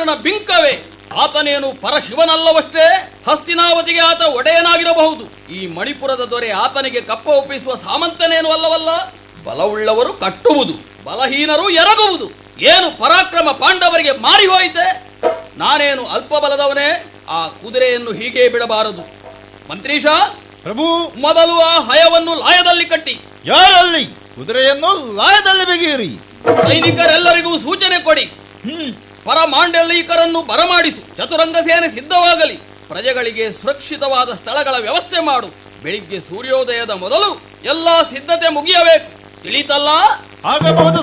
ಇಂದ್ರನ ಬಿಂಕವೇ ಆತನೇನು ಪರಶಿವನಲ್ಲವಷ್ಟೇ ಹಸ್ತಿನಾವತಿಗೆ ಆತ ಒಡೆಯನಾಗಿರಬಹುದು ಈ ಮಣಿಪುರದ ದೊರೆ ಆತನಿಗೆ ಕಪ್ಪ ಒಪ್ಪಿಸುವ ಸಾಮಂತನೇನು ಅಲ್ಲವಲ್ಲ ಬಲವುಳ್ಳವರು ಕಟ್ಟುವುದು ಬಲಹೀನರು ಎರಗುವುದು ಏನು ಪರಾಕ್ರಮ ಪಾಂಡವರಿಗೆ ಮಾರಿ ಹೋಯಿತೆ ನಾನೇನು ಅಲ್ಪ ಬಲದವನೇ ಆ ಕುದುರೆಯನ್ನು ಹೀಗೆ ಬಿಡಬಾರದು ಮಂತ್ರೀಶ ಪ್ರಭು ಮೊದಲು ಆ ಹಯವನ್ನು ಲಾಯದಲ್ಲಿ ಕಟ್ಟಿ ಯಾರಲ್ಲಿ ಕುದುರೆಯನ್ನು ಲಾಯದಲ್ಲಿ ಬಿಗಿಯಿರಿ ಸೈನಿಕರೆಲ್ಲರಿಗೂ ಸೂಚನೆ ಕೊಡಿ ಹ್ಮ್ ಪರಮಾಂಡಲೀಕರನ್ನು ಬರಮಾಡಿಸು ಚತುರಂಗ ಸೇನೆ ಸಿದ್ಧವಾಗಲಿ ಪ್ರಜೆಗಳಿಗೆ ಸುರಕ್ಷಿತವಾದ ಸ್ಥಳಗಳ ವ್ಯವಸ್ಥೆ ಮಾಡು ಬೆಳಿಗ್ಗೆ ಸೂರ್ಯೋದಯದ ಮೊದಲು ಎಲ್ಲಾ ಸಿದ್ಧತೆ ಮುಗಿಯಬೇಕು ತಿಳಿತಲ್ಲ ಆಗಬಹುದು